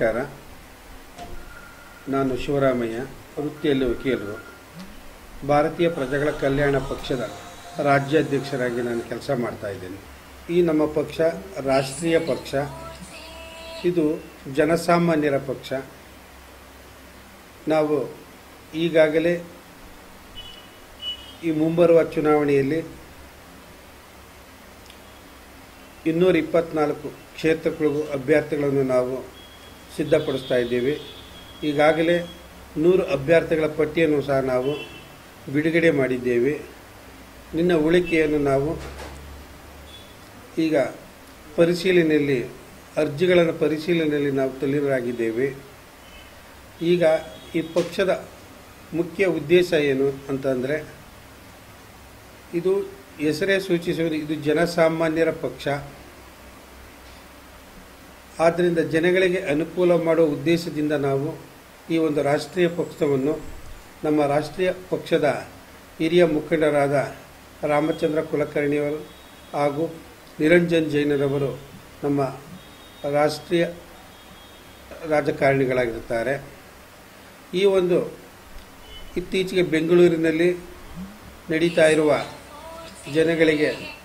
ನಮಸ್ಕಾರ ನಾನು ಶಿವರಾಮಯ್ಯ ವೃತ್ತಿಯಲ್ಲಿ ವಕೀಲರು ಭಾರತೀಯ ಪ್ರಜೆಗಳ ಕಲ್ಯಾಣ ಪಕ್ಷದ ರಾಜ್ಯಾಧ್ಯಕ್ಷರಾಗಿ ನಾನು ಕೆಲಸ ಮಾಡ್ತಾ ಇದ್ದೇನೆ ಈ ನಮ್ಮ ಪಕ್ಷ ರಾಷ್ಟ್ರೀಯ ಪಕ್ಷ ಇದು ಜನಸಾಮಾನ್ಯರ ಪಕ್ಷ ನಾವು ಈಗಾಗಲೇ ಈ ಮುಂಬರುವ ಚುನಾವಣೆಯಲ್ಲಿ ಇನ್ನೂರ ಇಪ್ಪತ್ನಾಲ್ಕು ಕ್ಷೇತ್ರಗಳಿಗೂ ಅಭ್ಯರ್ಥಿಗಳನ್ನು ನಾವು ಸಿದ್ಧಪಡಿಸ್ತಾ ಇದ್ದೀವಿ ಈಗಾಗಲೇ ನೂರು ಅಭ್ಯರ್ಥಿಗಳ ಪಟ್ಟಿಯನ್ನು ಸಹ ನಾವು ಬಿಡುಗಡೆ ಮಾಡಿದ್ದೇವೆ ನಿನ್ನ ಉಳಿಕೆಯನ್ನು ನಾವು ಈಗ ಪರಿಶೀಲನೆಯಲ್ಲಿ ಅರ್ಜಿಗಳನ್ನು ಪರಿಶೀಲನೆಯಲ್ಲಿ ನಾವು ತಲ್ಲೀನರಾಗಿದ್ದೇವೆ ಈಗ ಈ ಪಕ್ಷದ ಮುಖ್ಯ ಉದ್ದೇಶ ಏನು ಅಂತಂದರೆ ಇದು ಹೆಸರೇ ಸೂಚಿಸುವುದು ಇದು ಜನಸಾಮಾನ್ಯರ ಪಕ್ಷ ಆದ್ದರಿಂದ ಜನಗಳಿಗೆ ಅನುಕೂಲ ಮಾಡುವ ಉದ್ದೇಶದಿಂದ ನಾವು ಈ ಒಂದು ರಾಷ್ಟ್ರೀಯ ಪಕ್ಷವನ್ನು ನಮ್ಮ ರಾಷ್ಟ್ರೀಯ ಪಕ್ಷದ ಹಿರಿಯ ಮುಖಂಡರಾದ ರಾಮಚಂದ್ರ ಕುಲಕರ್ಣಿಯವರು ಹಾಗೂ ನಿರಂಜನ್ ಜೈನರವರು ನಮ್ಮ ರಾಷ್ಟ್ರೀಯ ರಾಜಕಾರಣಿಗಳಾಗಿರುತ್ತಾರೆ ಈ ಒಂದು ಇತ್ತೀಚೆಗೆ ಬೆಂಗಳೂರಿನಲ್ಲಿ ನಡೀತಾ ಇರುವ ಜನಗಳಿಗೆ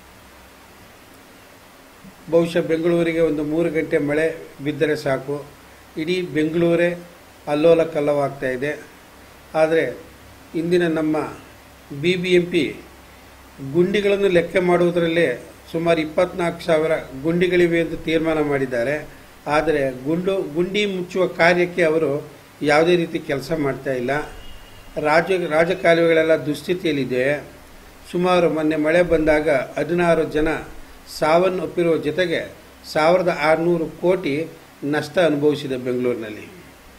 ಬಹುಶಃ ಬೆಂಗಳೂರಿಗೆ ಒಂದು ಮೂರು ಗಂಟೆ ಮಳೆ ಬಿದ್ದರೆ ಸಾಕು ಇಡೀ ಬೆಂಗಳೂರೇ ಅಲ್ಲೋಲ ಕಲ್ಲವಾಗ್ತಾ ಇದೆ ಆದರೆ ಇಂದಿನ ನಮ್ಮ ಬಿ ಬಿ ಎಂ ಪಿ ಗುಂಡಿಗಳನ್ನು ಲೆಕ್ಕ ಮಾಡುವುದರಲ್ಲೇ ಸುಮಾರು ಇಪ್ಪತ್ನಾಲ್ಕು ಸಾವಿರ ಗುಂಡಿಗಳಿವೆ ಎಂದು ತೀರ್ಮಾನ ಮಾಡಿದ್ದಾರೆ ಆದರೆ ಗುಂಡು ಗುಂಡಿ ಮುಚ್ಚುವ ಕಾರ್ಯಕ್ಕೆ ಅವರು ಯಾವುದೇ ರೀತಿ ಕೆಲಸ ಮಾಡ್ತಾ ಇಲ್ಲ ರಾಜ ರಾಜಕಾಲುವೆಗಳೆಲ್ಲ ದುಸ್ಥಿತಿಯಲ್ಲಿದೆ ಸುಮಾರು ಮೊನ್ನೆ ಮಳೆ ಬಂದಾಗ ಹದಿನಾರು ಜನ ಸಾವನ್ನಪ್ಪಿರುವ ಜೊತೆಗೆ ಸಾವಿರದ ಆರುನೂರು ಕೋಟಿ ನಷ್ಟ ಅನುಭವಿಸಿದೆ ಬೆಂಗಳೂರಿನಲ್ಲಿ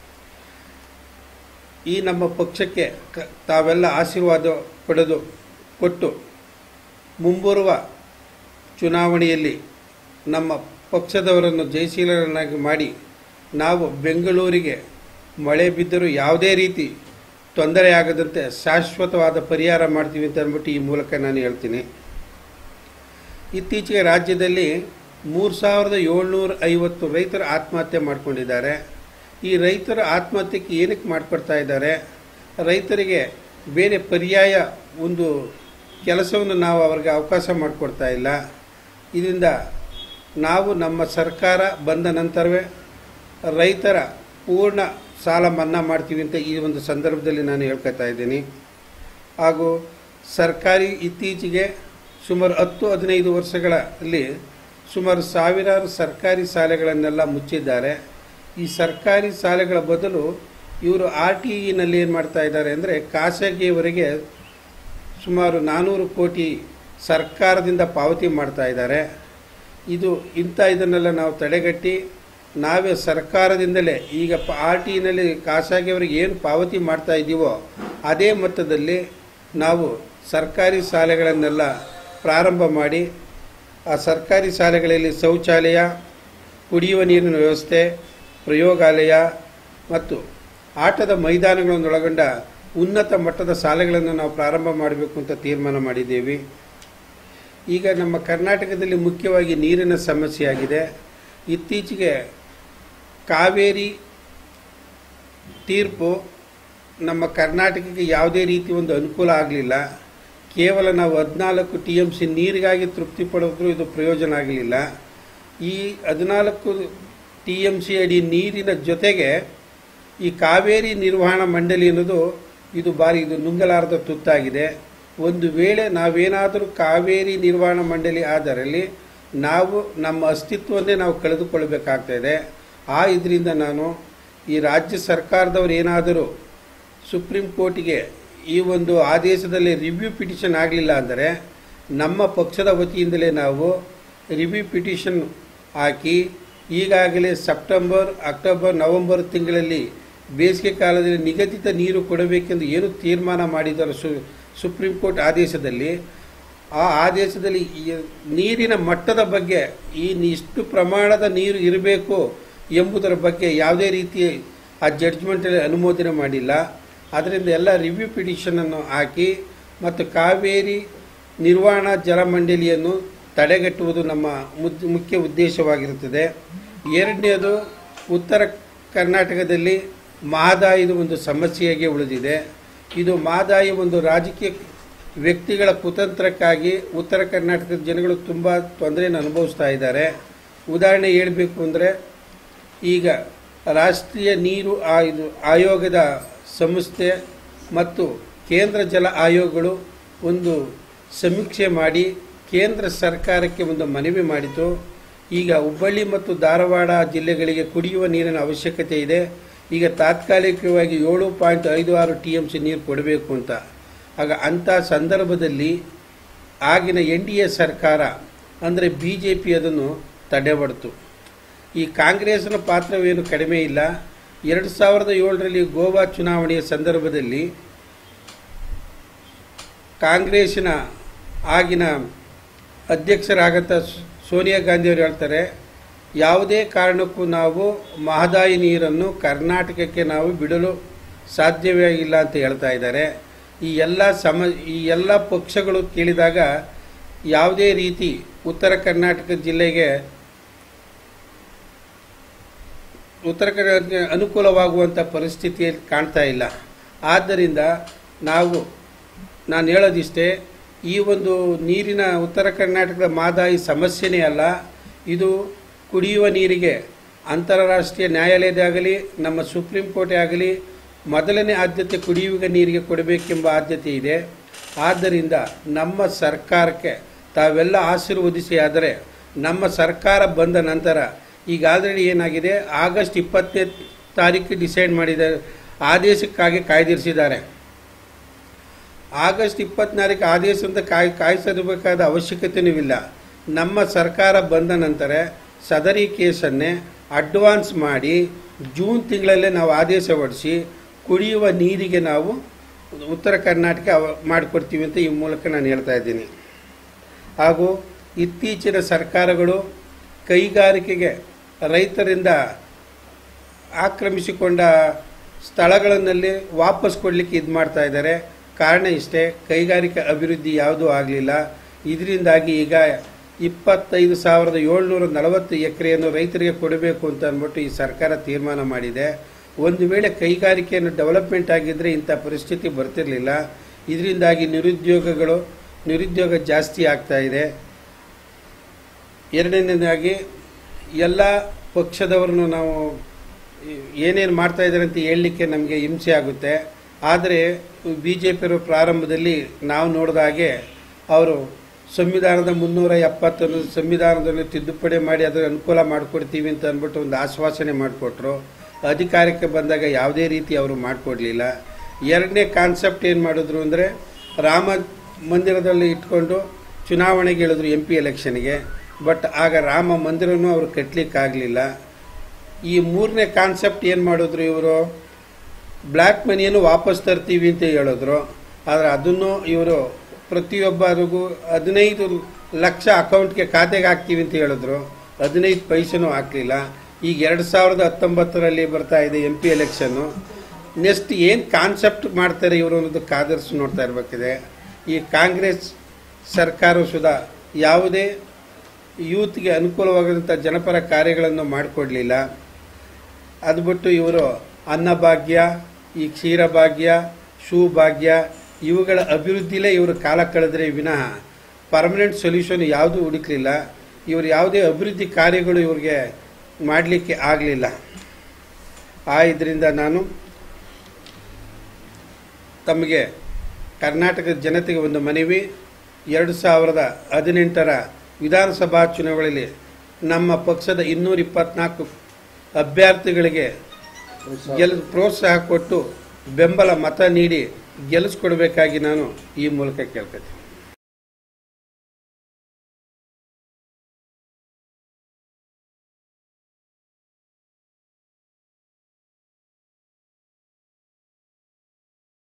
ಈ ನಮ್ಮ ಪಕ್ಷಕ್ಕೆ ಕ- ತಾವೆಲ್ಲ ಆಶೀರ್ವಾದ ಪಡೆದು ಕೊಟ್ಟು ಮುಂಬರುವ ಚುನಾವಣೆಯಲ್ಲಿ ನಮ್ಮ ಪಕ್ಷದವರನ್ನು ಜಯಶೀಲರನ್ನಾಗಿ ಮಾಡಿ ನಾವು ಬೆಂಗಳೂರಿಗೆ ಮಳೆ ಬಿದ್ದರೂ ಯಾವುದೇ ರೀತಿ ತೊಂದರೆಯಾಗದಂತೆ ಶಾಶ್ವತವಾದ ಪರಿಹಾರ ಮಾಡ್ತೀವಿ ಅಂತ ಅಂದ್ಬಿಟ್ಟು ಈ ಮೂಲಕ ನಾನು ಹೇಳ್ತೀನಿ ಇತ್ತೀಚೆಗೆ ರಾಜ್ಯದಲ್ಲಿ ಮೂರು ಸಾವಿರದ ಏಳ್ನೂರ ಐವತ್ತು ರೈತರು ಆತ್ಮಹತ್ಯೆ ಮಾಡ್ಕೊಂಡಿದ್ದಾರೆ ಈ ರೈತರ ಆತ್ಮಹತ್ಯೆಗೆ ಏನಕ್ಕೆ ಮಾಡ್ಕೊಡ್ತಾ ಇದ್ದಾರೆ ರೈತರಿಗೆ ಬೇರೆ ಪರ್ಯಾಯ ಒಂದು ಕೆಲಸವನ್ನು ನಾವು ಅವ್ರಿಗೆ ಅವಕಾಶ ಮಾಡಿಕೊಡ್ತಾ ಇಲ್ಲ ಇದರಿಂದ ನಾವು ನಮ್ಮ ಸರ್ಕಾರ ಬಂದ ನಂತರವೇ ರೈತರ ಪೂರ್ಣ ಸಾಲ ಮನ್ನಾ ಮಾಡ್ತೀವಿ ಅಂತ ಈ ಒಂದು ಸಂದರ್ಭದಲ್ಲಿ ನಾನು ಹೇಳ್ಕೊತಾ ಇದ್ದೀನಿ ಹಾಗೂ ಸರ್ಕಾರಿ ಇತ್ತೀಚೆಗೆ ಸುಮಾರು ಹತ್ತು ಹದಿನೈದು ವರ್ಷಗಳಲ್ಲಿ ಸುಮಾರು ಸಾವಿರಾರು ಸರ್ಕಾರಿ ಶಾಲೆಗಳನ್ನೆಲ್ಲ ಮುಚ್ಚಿದ್ದಾರೆ ಈ ಸರ್ಕಾರಿ ಶಾಲೆಗಳ ಬದಲು ಇವರು ಆರ್ ಟಿ ಇನಲ್ಲಿ ಏನು ಮಾಡ್ತಾ ಇದ್ದಾರೆ ಅಂದರೆ ಖಾಸಗಿಯವರಿಗೆ ಸುಮಾರು ನಾನ್ನೂರು ಕೋಟಿ ಸರ್ಕಾರದಿಂದ ಪಾವತಿ ಮಾಡ್ತಾ ಇದ್ದಾರೆ ಇದು ಇಂಥ ಇದನ್ನೆಲ್ಲ ನಾವು ತಡೆಗಟ್ಟಿ ನಾವೇ ಸರ್ಕಾರದಿಂದಲೇ ಈಗ ಆರ್ ಟಿ ನಲ್ಲಿ ಖಾಸಗಿಯವರಿಗೆ ಏನು ಪಾವತಿ ಮಾಡ್ತಾ ಇದ್ದೀವೋ ಅದೇ ಮೊತ್ತದಲ್ಲಿ ನಾವು ಸರ್ಕಾರಿ ಶಾಲೆಗಳನ್ನೆಲ್ಲ ಪ್ರಾರಂಭ ಮಾಡಿ ಆ ಸರ್ಕಾರಿ ಶಾಲೆಗಳಲ್ಲಿ ಶೌಚಾಲಯ ಕುಡಿಯುವ ನೀರಿನ ವ್ಯವಸ್ಥೆ ಪ್ರಯೋಗಾಲಯ ಮತ್ತು ಆಟದ ಮೈದಾನಗಳನ್ನೊಳಗೊಂಡ ಉನ್ನತ ಮಟ್ಟದ ಶಾಲೆಗಳನ್ನು ನಾವು ಪ್ರಾರಂಭ ಮಾಡಬೇಕು ಅಂತ ತೀರ್ಮಾನ ಮಾಡಿದ್ದೇವೆ ಈಗ ನಮ್ಮ ಕರ್ನಾಟಕದಲ್ಲಿ ಮುಖ್ಯವಾಗಿ ನೀರಿನ ಸಮಸ್ಯೆ ಆಗಿದೆ ಇತ್ತೀಚೆಗೆ ಕಾವೇರಿ ತೀರ್ಪು ನಮ್ಮ ಕರ್ನಾಟಕಕ್ಕೆ ಯಾವುದೇ ರೀತಿ ಒಂದು ಅನುಕೂಲ ಆಗಲಿಲ್ಲ ಕೇವಲ ನಾವು ಹದಿನಾಲ್ಕು ಟಿ ಎಮ್ ಸಿ ನೀರಿಗಾಗಿ ತೃಪ್ತಿ ಪಡೆದ್ರು ಇದು ಪ್ರಯೋಜನ ಆಗಲಿಲ್ಲ ಈ ಹದಿನಾಲ್ಕು ಟಿ ಎಮ್ ಸಿ ಅಡಿ ನೀರಿನ ಜೊತೆಗೆ ಈ ಕಾವೇರಿ ನಿರ್ವಹಣಾ ಮಂಡಳಿ ಅನ್ನೋದು ಇದು ಬಾರಿ ಇದು ನುಂಗಲಾರದ ತುತ್ತಾಗಿದೆ ಒಂದು ವೇಳೆ ನಾವೇನಾದರೂ ಕಾವೇರಿ ನಿರ್ವಹಣಾ ಮಂಡಳಿ ಆದರಲ್ಲಿ ನಾವು ನಮ್ಮ ಅಸ್ತಿತ್ವವನ್ನೇ ನಾವು ಕಳೆದುಕೊಳ್ಳಬೇಕಾಗ್ತಾ ಇದೆ ಆ ಇದರಿಂದ ನಾನು ಈ ರಾಜ್ಯ ಸರ್ಕಾರದವರು ಏನಾದರೂ ಸುಪ್ರೀಂ ಕೋರ್ಟಿಗೆ ಈ ಒಂದು ಆದೇಶದಲ್ಲಿ ರಿವ್ಯೂ ಪಿಟಿಷನ್ ಆಗಲಿಲ್ಲ ಅಂದರೆ ನಮ್ಮ ಪಕ್ಷದ ವತಿಯಿಂದಲೇ ನಾವು ರಿವ್ಯೂ ಪಿಟಿಷನ್ ಹಾಕಿ ಈಗಾಗಲೇ ಸೆಪ್ಟೆಂಬರ್ ಅಕ್ಟೋಬರ್ ನವೆಂಬರ್ ತಿಂಗಳಲ್ಲಿ ಬೇಸಿಗೆ ಕಾಲದಲ್ಲಿ ನಿಗದಿತ ನೀರು ಕೊಡಬೇಕೆಂದು ಏನು ತೀರ್ಮಾನ ಮಾಡಿದ್ದಾರೆ ಸು ಸುಪ್ರೀಂ ಕೋರ್ಟ್ ಆದೇಶದಲ್ಲಿ ಆ ಆದೇಶದಲ್ಲಿ ಈ ನೀರಿನ ಮಟ್ಟದ ಬಗ್ಗೆ ಈ ಇಷ್ಟು ಪ್ರಮಾಣದ ನೀರು ಇರಬೇಕು ಎಂಬುದರ ಬಗ್ಗೆ ಯಾವುದೇ ರೀತಿ ಆ ಜಡ್ಜ್ಮೆಂಟಲ್ಲಿ ಅನುಮೋದನೆ ಮಾಡಿಲ್ಲ ಅದರಿಂದ ಎಲ್ಲ ರಿವ್ಯೂ ಪಿಟಿಷನನ್ನು ಹಾಕಿ ಮತ್ತು ಕಾವೇರಿ ನಿರ್ವಹಣಾ ಜಲಮಂಡಳಿಯನ್ನು ತಡೆಗಟ್ಟುವುದು ನಮ್ಮ ಮುದ್- ಮುಖ್ಯ ಉದ್ದೇಶವಾಗಿರುತ್ತದೆ ಎರಡನೇದು ಉತ್ತರ ಕರ್ನಾಟಕದಲ್ಲಿ ಮಹದಾಯಿದು ಒಂದು ಸಮಸ್ಯೆಯಾಗಿ ಉಳಿದಿದೆ ಇದು ಮಹದಾಯಿ ಒಂದು ರಾಜಕೀಯ ವ್ಯಕ್ತಿಗಳ ಕುತಂತ್ರಕ್ಕಾಗಿ ಉತ್ತರ ಕರ್ನಾಟಕದ ಜನಗಳು ತುಂಬ ತೊಂದರೆಯನ್ನು ಅನುಭವಿಸ್ತಾ ಇದ್ದಾರೆ ಉದಾಹರಣೆ ಹೇಳಬೇಕು ಅಂದರೆ ಈಗ ರಾಷ್ಟ್ರೀಯ ನೀರು ಆಯ್- ಆಯೋಗದ ಸಂಸ್ಥೆ ಮತ್ತು ಕೇಂದ್ರ ಜಲ ಆಯೋಗಗಳು ಒಂದು ಸಮೀಕ್ಷೆ ಮಾಡಿ ಕೇಂದ್ರ ಸರ್ಕಾರಕ್ಕೆ ಒಂದು ಮನವಿ ಮಾಡಿತು ಈಗ ಹುಬ್ಬಳ್ಳಿ ಮತ್ತು ಧಾರವಾಡ ಜಿಲ್ಲೆಗಳಿಗೆ ಕುಡಿಯುವ ನೀರಿನ ಅವಶ್ಯಕತೆ ಇದೆ ಈಗ ತಾತ್ಕಾಲಿಕವಾಗಿ ಏಳು ಪಾಯಿಂಟ್ ಐದು ಆರು ಟಿ ಎಮ್ ಸಿ ನೀರು ಕೊಡಬೇಕು ಅಂತ ಆಗ ಅಂಥ ಸಂದರ್ಭದಲ್ಲಿ ಆಗಿನ ಎನ್ ಡಿ ಎ ಸರ್ಕಾರ ಅಂದರೆ ಬಿ ಜೆ ಪಿ ಅದನ್ನು ತಡೆಬಡ್ತು ಈ ಕಾಂಗ್ರೆಸ್ನ ಪಾತ್ರವೇನು ಕಡಿಮೆ ಇಲ್ಲ ಎರಡು ಸಾವಿರದ ಏಳರಲ್ಲಿ ಗೋವಾ ಚುನಾವಣೆಯ ಸಂದರ್ಭದಲ್ಲಿ ಕಾಂಗ್ರೆಸ್ಸಿನ ಆಗಿನ ಅಧ್ಯಕ್ಷರಾಗಂಥ ಸೋನಿಯಾ ಗಾಂಧಿಯವರು ಹೇಳ್ತಾರೆ ಯಾವುದೇ ಕಾರಣಕ್ಕೂ ನಾವು ಮಹದಾಯಿ ನೀರನ್ನು ಕರ್ನಾಟಕಕ್ಕೆ ನಾವು ಬಿಡಲು ಸಾಧ್ಯವೇ ಇಲ್ಲ ಅಂತ ಹೇಳ್ತಾ ಇದ್ದಾರೆ ಈ ಎಲ್ಲ ಸಮ ಈ ಎಲ್ಲ ಪಕ್ಷಗಳು ಕೇಳಿದಾಗ ಯಾವುದೇ ರೀತಿ ಉತ್ತರ ಕರ್ನಾಟಕ ಜಿಲ್ಲೆಗೆ ಉತ್ತರ ಕರ್ನಾಟಕ ಅನುಕೂಲವಾಗುವಂಥ ಪರಿಸ್ಥಿತಿಯಲ್ಲಿ ಕಾಣ್ತಾ ಇಲ್ಲ ಆದ್ದರಿಂದ ನಾವು ನಾನು ಹೇಳೋದಿಷ್ಟೇ ಈ ಒಂದು ನೀರಿನ ಉತ್ತರ ಕರ್ನಾಟಕದ ಮಾದಾಯಿ ಸಮಸ್ಯೆನೇ ಅಲ್ಲ ಇದು ಕುಡಿಯುವ ನೀರಿಗೆ ಅಂತಾರಾಷ್ಟ್ರೀಯ ನ್ಯಾಯಾಲಯದಾಗಲಿ ನಮ್ಮ ಸುಪ್ರೀಂ ಕೋರ್ಟೇ ಆಗಲಿ ಮೊದಲನೇ ಆದ್ಯತೆ ಕುಡಿಯುವ ನೀರಿಗೆ ಕೊಡಬೇಕೆಂಬ ಆದ್ಯತೆ ಇದೆ ಆದ್ದರಿಂದ ನಮ್ಮ ಸರ್ಕಾರಕ್ಕೆ ತಾವೆಲ್ಲ ಆಶೀರ್ವದಿಸಿ ಆದರೆ ನಮ್ಮ ಸರ್ಕಾರ ಬಂದ ನಂತರ ಈಗ ಆಲ್ರೆಡಿ ಏನಾಗಿದೆ ಆಗಸ್ಟ್ ಇಪ್ಪತ್ತನೇ ತಾರೀಕು ಡಿಸೈಡ್ ಮಾಡಿದ್ದಾರೆ ಆದೇಶಕ್ಕಾಗಿ ಕಾಯ್ದಿರಿಸಿದ್ದಾರೆ ಆಗಸ್ಟ್ ಇಪ್ಪತ್ನಾಲ್ಕು ಆದೇಶ ಅಂತ ಕಾಯ್ ಕಾಯಿಸಬೇಕಾದ ಅವಶ್ಯಕತೆಯೂ ಇಲ್ಲ ನಮ್ಮ ಸರ್ಕಾರ ಬಂದ ನಂತರ ಸದರಿ ಕೇಸನ್ನೇ ಅಡ್ವಾನ್ಸ್ ಮಾಡಿ ಜೂನ್ ತಿಂಗಳಲ್ಲೇ ನಾವು ಆದೇಶ ಹೊರಡಿಸಿ ಕುಡಿಯುವ ನೀರಿಗೆ ನಾವು ಉತ್ತರ ಕರ್ನಾಟಕ ಅವ- ಮಾಡಿಕೊಡ್ತೀವಿ ಅಂತ ಈ ಮೂಲಕ ನಾನು ಹೇಳ್ತಾ ಇದ್ದೀನಿ ಹಾಗೂ ಇತ್ತೀಚಿನ ಸರ್ಕಾರಗಳು ಕೈಗಾರಿಕೆಗೆ ರೈತರಿಂದ ಆಕ್ರಮಿಸಿಕೊಂಡ ಸ್ಥಳಗಳನ್ನಲ್ಲಿ ವಾಪಸ್ ಕೊಡಲಿಕ್ಕೆ ಇದು ಮಾಡ್ತಾ ಇದ್ದಾರೆ ಕಾರಣ ಇಷ್ಟೇ ಕೈಗಾರಿಕಾ ಅಭಿವೃದ್ಧಿ ಯಾವುದೂ ಆಗಲಿಲ್ಲ ಇದರಿಂದಾಗಿ ಈಗ ಇಪ್ಪತ್ತೈದು ಸಾವಿರದ ಏಳ್ನೂರ ನಲವತ್ತು ಎಕರೆಯನ್ನು ರೈತರಿಗೆ ಕೊಡಬೇಕು ಅಂತ ಅಂದ್ಬಿಟ್ಟು ಈ ಸರ್ಕಾರ ತೀರ್ಮಾನ ಮಾಡಿದೆ ಒಂದು ವೇಳೆ ಕೈಗಾರಿಕೆಯನ್ನು ಡೆವಲಪ್ಮೆಂಟ್ ಆಗಿದ್ದರೆ ಇಂಥ ಪರಿಸ್ಥಿತಿ ಬರ್ತಿರಲಿಲ್ಲ ಇದರಿಂದಾಗಿ ನಿರುದ್ಯೋಗಗಳು ನಿರುದ್ಯೋಗ ಜಾಸ್ತಿ ಆಗ್ತಾ ಇದೆ ಎರಡನೇದಾಗಿ ಎಲ್ಲ ಪಕ್ಷದವರನ್ನು ನಾವು ಏನೇನು ಮಾಡ್ತಾ ಇದ್ದಾರೆ ಅಂತ ಹೇಳಲಿಕ್ಕೆ ನಮಗೆ ಹಿಂಸೆ ಆಗುತ್ತೆ ಆದರೆ ಬಿ ಜೆ ಪಿಯವರು ಪ್ರಾರಂಭದಲ್ಲಿ ನಾವು ನೋಡಿದ ಹಾಗೆ ಅವರು ಸಂವಿಧಾನದ ಮುನ್ನೂರ ಎಪ್ಪತ್ತನ್ನು ಸಂವಿಧಾನದಲ್ಲಿ ತಿದ್ದುಪಡಿ ಮಾಡಿ ಅದರ ಅನುಕೂಲ ಮಾಡಿಕೊಡ್ತೀವಿ ಅಂತ ಅಂದ್ಬಿಟ್ಟು ಒಂದು ಆಶ್ವಾಸನೆ ಮಾಡಿಕೊಟ್ರು ಅಧಿಕಾರಕ್ಕೆ ಬಂದಾಗ ಯಾವುದೇ ರೀತಿ ಅವರು ಮಾಡಿಕೊಡ್ಲಿಲ್ಲ ಎರಡನೇ ಕಾನ್ಸೆಪ್ಟ್ ಏನು ಮಾಡಿದ್ರು ಅಂದರೆ ರಾಮ ಮಂದಿರದಲ್ಲಿ ಇಟ್ಕೊಂಡು ಚುನಾವಣೆಗೆ ಹೇಳಿದ್ರು ಎಂ ಪಿ ಎಲೆಕ್ಷನ್ಗೆ ಬಟ್ ಆಗ ರಾಮ ಮಂದಿರನೂ ಅವರು ಕಟ್ಟಲಿಕ್ಕಾಗಲಿಲ್ಲ ಈ ಮೂರನೇ ಕಾನ್ಸೆಪ್ಟ್ ಏನು ಮಾಡಿದ್ರು ಇವರು ಬ್ಲ್ಯಾಕ್ ಮನಿಯನ್ನು ವಾಪಸ್ ತರ್ತೀವಿ ಅಂತ ಹೇಳಿದ್ರು ಆದರೆ ಅದನ್ನು ಇವರು ಪ್ರತಿಯೊಬ್ಬರಿಗೂ ಹದಿನೈದು ಲಕ್ಷ ಅಕೌಂಟ್ಗೆ ಖಾತೆಗೆ ಹಾಕ್ತೀವಿ ಅಂತ ಹೇಳಿದ್ರು ಹದಿನೈದು ಪೈಸೆನೂ ಹಾಕಲಿಲ್ಲ ಈಗ ಎರಡು ಸಾವಿರದ ಹತ್ತೊಂಬತ್ತರಲ್ಲಿ ಬರ್ತಾ ಇದೆ ಎಂ ಪಿ ಎಲೆಕ್ಷನ್ನು ನೆಕ್ಸ್ಟ್ ಏನು ಕಾನ್ಸೆಪ್ಟ್ ಮಾಡ್ತಾರೆ ಇವರು ಅನ್ನೋದು ಕಾದರ್ಸಿ ನೋಡ್ತಾ ಇರಬೇಕಿದೆ ಈ ಕಾಂಗ್ರೆಸ್ ಸರ್ಕಾರ ಸುಧಾ ಯಾವುದೇ ಯೂತ್ಗೆ ಅನುಕೂಲವಾದಂಥ ಜನಪರ ಕಾರ್ಯಗಳನ್ನು ಮಾಡಿಕೊಡ್ಲಿಲ್ಲ ಅದು ಬಿಟ್ಟು ಇವರು ಅನ್ನಭಾಗ್ಯ ಈ ಕ್ಷೀರಭಾಗ್ಯ ಭಾಗ್ಯ ಇವುಗಳ ಅಭಿವೃದ್ಧಿಲೇ ಇವರು ಕಾಲ ಕಳೆದ್ರೆ ವಿನಃ ಪರ್ಮನೆಂಟ್ ಸೊಲ್ಯೂಷನ್ ಯಾವುದೂ ಹುಡುಕ್ಲಿಲ್ಲ ಇವರು ಯಾವುದೇ ಅಭಿವೃದ್ಧಿ ಕಾರ್ಯಗಳು ಇವ್ರಿಗೆ ಮಾಡಲಿಕ್ಕೆ ಆಗಲಿಲ್ಲ ಆ ಇದರಿಂದ ನಾನು ತಮಗೆ ಕರ್ನಾಟಕದ ಜನತೆಗೆ ಒಂದು ಮನವಿ ಎರಡು ಸಾವಿರದ ಹದಿನೆಂಟರ ವಿಧಾನಸಭಾ ಚುನಾವಣೆಯಲ್ಲಿ ನಮ್ಮ ಪಕ್ಷದ ಇನ್ನೂರ ಇಪ್ಪತ್ನಾಲ್ಕು ಅಭ್ಯರ್ಥಿಗಳಿಗೆ ಗೆಲ್ ಪ್ರೋತ್ಸಾಹ ಕೊಟ್ಟು ಬೆಂಬಲ ಮತ ನೀಡಿ ಗೆಲ್ಲಿಸ್ಕೊಡ್ಬೇಕಾಗಿ ನಾನು ಈ ಮೂಲಕ ಕೇಳ್ಕೊತೀನಿ